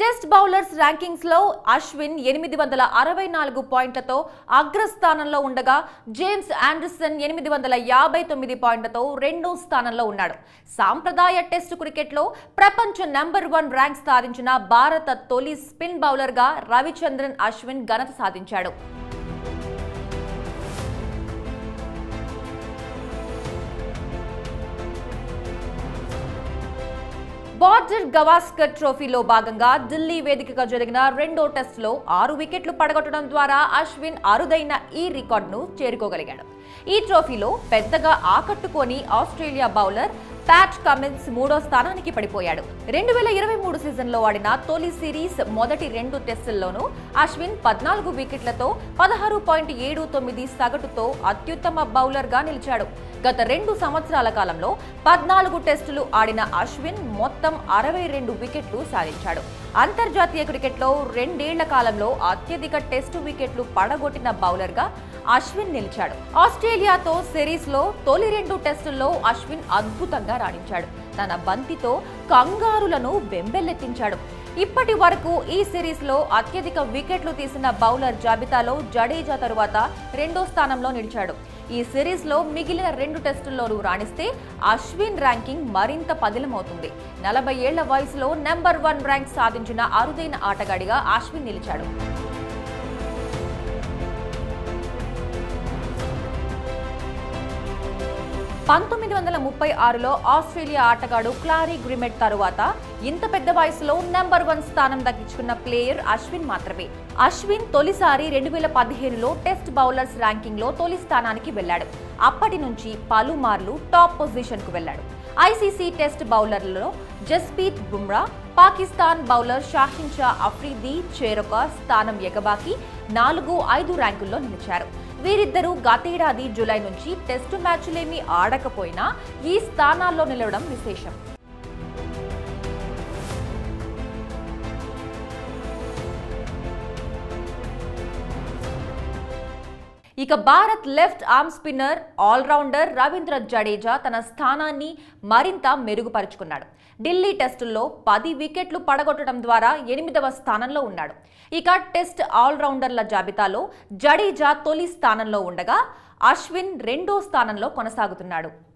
test bowlers rankings లో అశ్విన్ ఎనిమిది వందల అరవై నాలుగు పాయింట్లతో అగ్రస్థానంలో ఉండగా జేమ్స్ ఆండర్సన్ ఎనిమిది వందల యాభై తొమ్మిది పాయింట్లతో రెండో స్థానంలో ఉన్నాడు సాంప్రదాయ టెస్ట్ క్రికెట్లో ప్రపంచ నెంబర్ వన్ ర్యాంక్ సాధించిన భారత తొలి స్పిన్ బౌలర్గా రవిచంద్రన్ అశ్విన్ ఘనత సాధించాడు బార్డర్ గవాస్కర్ ట్రోఫీలో భాగంగా ఢిల్లీ వేదికగా జరిగిన రెండో టెస్టులో ఆరు వికెట్లు పడగొట్టడం ద్వారా అశ్విన్ అరుదైన ఈ రికార్డును చేరుకోగలిగాడు ఈ ట్రోఫీలో పెద్దగా ఆకట్టుకొని ఆస్ట్రేలియా బౌలర్ ప్యాట్ కమిన్స్ మూడో స్థానానికి పడిపోయాడు రెండు వేల ఇరవై మూడు సీజన్లో ఆడిన తొలి సిరీస్ మొదటి రెండు టెస్టుల్లోనూ అశ్విన్ పద్నాలుగు వికెట్లతో పదహారు పాయింట్ ఏడు తొమ్మిది సగటుతో అత్యుత్తమ బౌలర్గా నిలిచాడు గత రెండు సంవత్సరాల కాలంలో పద్నాలుగు టెస్టులు ఆడిన అశ్విన్ మొత్తం అరవై రెండు వికెట్లు సాధించాడు అంతర్జాతీయ క్రికెట్లో రెండేళ్ల కాలంలో అత్యధిక టెస్టు వికెట్లు పడగొట్టిన బౌలర్గా అశ్విన్ నిలిచాడు ఆస్ట్రేలియాతో సిరీస్లో తొలి రెండు టెస్టుల్లో అశ్విన్ అద్భుతంగా రాణించాడు తన బంతితో కంగారులను బెంబెల్లెత్తించాడు ఇప్పటి వరకు ఈ సిరీస్లో అత్యధిక వికెట్లు తీసిన బౌలర్ జాబితాలో జడేజా తరువాత రెండో స్థానంలో నిలిచాడు ఈ సిరీస్లో మిగిలిన రెండు టెస్టుల్లోనూ రాణిస్తే అశ్విన్ ర్యాంకింగ్ మరింత పదిలమవుతుంది నలభై ఏళ్ల వయసులో నెంబర్ వన్ ర్యాంక్ సాధించిన అరుదైన ఆటగాడిగా అశ్విన్ నిలిచాడు పంతొమ్మిది వందల ముప్పై ఆరులో ఆస్ట్రేలియా ఆటగాడు క్లారీ గ్రిమెట్ తరువాత ఇంత పెద్ద వయసులో నెంబర్ వన్ స్థానం దక్కించుకున్న ప్లేయర్ అశ్విన్ మాత్రమే అశ్విన్ తొలిసారి రెండు వేల పదిహేనులో టెస్ట్ బౌలర్స్ ర్యాంకింగ్ లో తొలి స్థానానికి వెళ్ళాడు అప్పటి నుంచి పలుమార్లు టాప్ పొజిషన్ కు వెళ్ళాడు ఐసీసీ టెస్ట్ బౌలర్లలో జస్ప్రీత్ బుమ్రా పాకిస్తాన్ బౌలర్ షాహిన్ షా అఫ్రీదీ చేరొక స్థానం ఎగబాకి నాలుగు ఐదు ర్యాంకుల్లో నిలిచారు వీరిద్దరూ గతేడాది జులై నుంచి టెస్టు మ్యాచ్లేమీ ఆడకపోయినా ఈ స్థానాల్లో నిలవడం విశేషం ఇక Bharat left arm spinner all rounder Ravindra Jadeja తన స్థానాన్ని మరింత మెరుగుపరుచుకున్నాడు ఢిల్లీ టెస్టుల్లో పది వికెట్లు పడగొట్టడం ద్వారా ఎనిమిదవ స్థానంలో ఉన్నాడు ఇక టెస్ట్ ఆల్రౌండర్ల జాబితాలో జడేజా తొలి స్థానంలో ఉండగా అశ్విన్ రెండో స్థానంలో కొనసాగుతున్నాడు